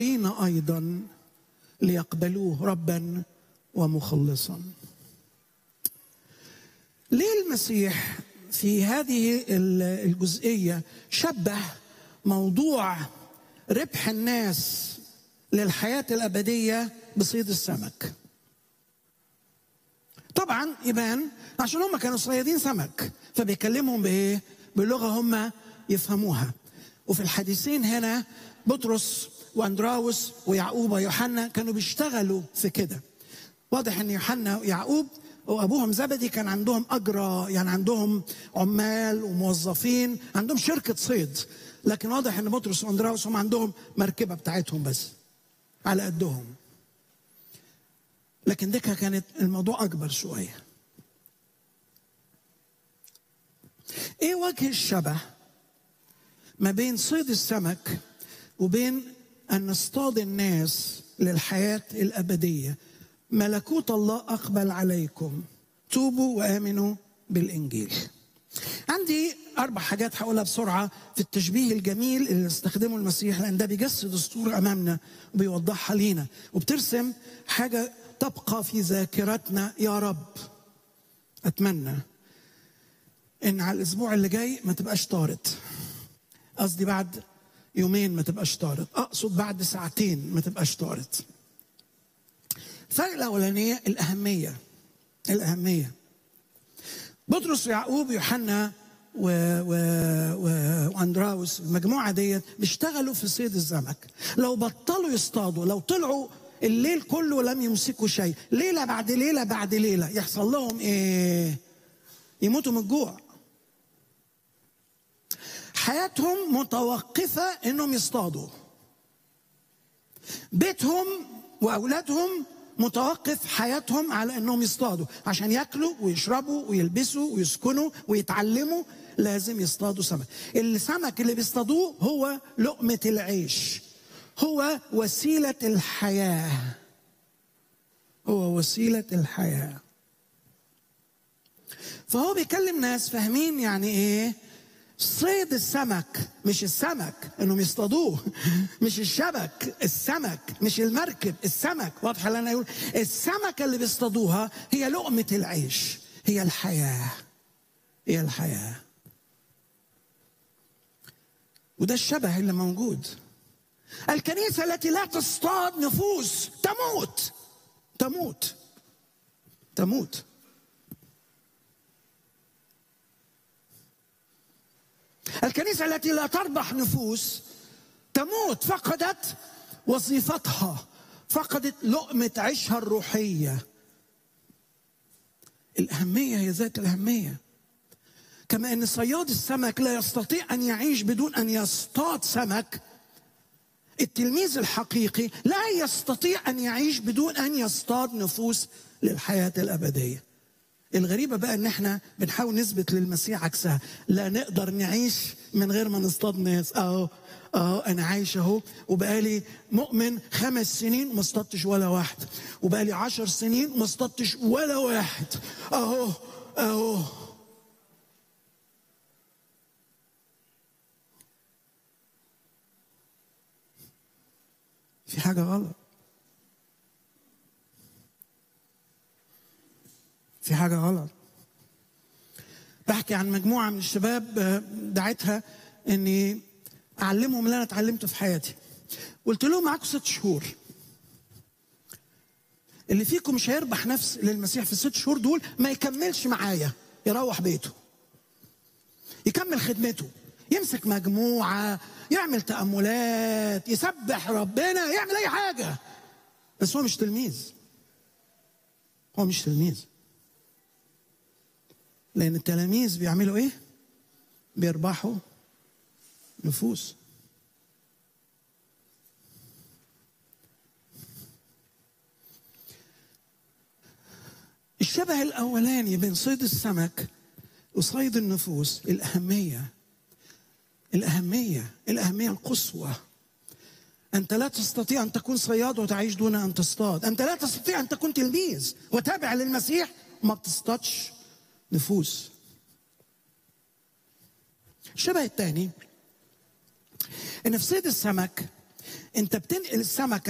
ايضا ليقبلوه ربا ومخلصا ليه المسيح في هذه الجزئيه شبه موضوع ربح الناس للحياه الابديه بصيد السمك طبعا يبان عشان هم كانوا صيادين سمك فبيكلمهم بايه بلغه هم يفهموها وفي الحديثين هنا بطرس واندراوس ويعقوب ويوحنا كانوا بيشتغلوا في كده واضح ان يوحنا ويعقوب وابوهم زبدي كان عندهم اجرى يعني عندهم عمال وموظفين عندهم شركه صيد لكن واضح ان بطرس واندراوس هم عندهم مركبه بتاعتهم بس على قدهم لكن ديكها كانت الموضوع اكبر شويه ايه وجه الشبه ما بين صيد السمك وبين ان نصطاد الناس للحياه الابديه ملكوت الله اقبل عليكم توبوا وامنوا بالانجيل عندي اربع حاجات هقولها بسرعه في التشبيه الجميل اللي استخدمه المسيح لان ده بيجسد الصوره امامنا وبيوضحها لينا وبترسم حاجه تبقى في ذاكرتنا يا رب اتمنى ان على الاسبوع اللي جاي ما تبقاش طارت قصدي بعد يومين ما تبقاش طارت اقصد بعد ساعتين ما تبقاش طارت الفرق الاولانيه الاهميه الاهميه بطرس ويعقوب ويوحنا و... و... و... واندراوس المجموعه ديت بيشتغلوا في صيد السمك لو بطلوا يصطادوا لو طلعوا الليل كله لم يمسكوا شيء ليله بعد ليله بعد ليله يحصل لهم ايه يموتوا من الجوع حياتهم متوقفه انهم يصطادوا بيتهم واولادهم متوقف حياتهم على انهم يصطادوا عشان ياكلوا ويشربوا ويلبسوا ويسكنوا ويتعلموا لازم يصطادوا سمك السمك اللي بيصطادوه هو لقمة العيش هو وسيلة الحياة هو وسيلة الحياة فهو بيكلم ناس فاهمين يعني ايه صيد السمك مش السمك انهم يصطادوه مش الشبك السمك مش المركب السمك واضحه اللي انا يقول السمكه اللي بيصطادوها هي لقمه العيش هي الحياه هي الحياه وده الشبه اللي موجود الكنيسه التي لا تصطاد نفوس تموت تموت تموت الكنيسة التي لا تربح نفوس تموت فقدت وظيفتها فقدت لقمة عيشها الروحية الأهمية هي ذات الأهمية كما أن صياد السمك لا يستطيع أن يعيش بدون أن يصطاد سمك التلميذ الحقيقي لا يستطيع أن يعيش بدون أن يصطاد نفوس للحياة الأبدية الغريبه بقى ان احنا بنحاول نثبت للمسيح عكسها لا نقدر نعيش من غير ما نصطاد ناس اهو اهو انا عايش اهو وبقالي مؤمن خمس سنين وما اصطادتش ولا واحد وبقالي عشر سنين وما اصطادتش ولا واحد اهو اهو في حاجه غلط في حاجة غلط بحكي عن مجموعة من الشباب دعيتها اني اعلمهم اللي انا اتعلمته في حياتي قلت لهم معاكم ست شهور اللي فيكم مش هيربح نفس للمسيح في الست شهور دول ما يكملش معايا يروح بيته يكمل خدمته يمسك مجموعة يعمل تأملات يسبح ربنا يعمل أي حاجة بس هو مش تلميذ هو مش تلميذ لأن التلاميذ بيعملوا إيه؟ بيربحوا نفوس الشبه الأولاني بين صيد السمك وصيد النفوس الأهمية الأهمية الأهمية القصوى أنت لا تستطيع أن تكون صياد وتعيش دون أن تصطاد أنت لا تستطيع أن تكون تلميذ وتابع للمسيح وما بتصطادش نفوس الشبه الثاني ان في صيد السمك انت بتنقل السمكه